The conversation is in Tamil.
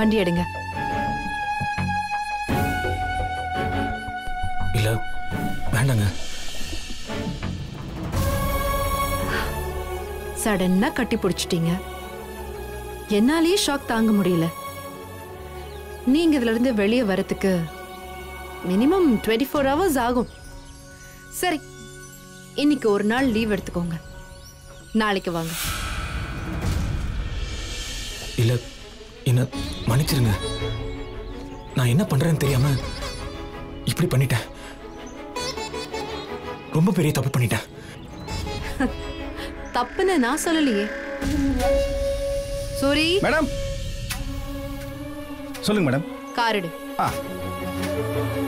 வண்டி எடுங்க இல்ல வேண்டாங்க சடனா கட்டி பிடிச்சிட்டீங்க என்னாலேயே ஷாக் தாங்க முடியல நீங்க இதுல இருந்து வெளியே வரதுக்கு மினிமம் டுவெண்ட்டி ஃபோர் ஹவர்ஸ் ஆகும் சரி இன்னைக்கு ஒரு நாள் லீவ் எடுத்துக்கோங்க நாளைக்கு வாங்க இல்ல என்ன மன்னிச்சிருங்க நான் என்ன பண்றேன்னு தெரியாம இப்படி பண்ணிட்டேன் ரொம்ப பெரிய தப்பு பண்ணிட்டேன் தப்புன்னு நான் சொல்லலையே சூரி மேடம் சொல்லுங்க மேடம் காரடு ஆ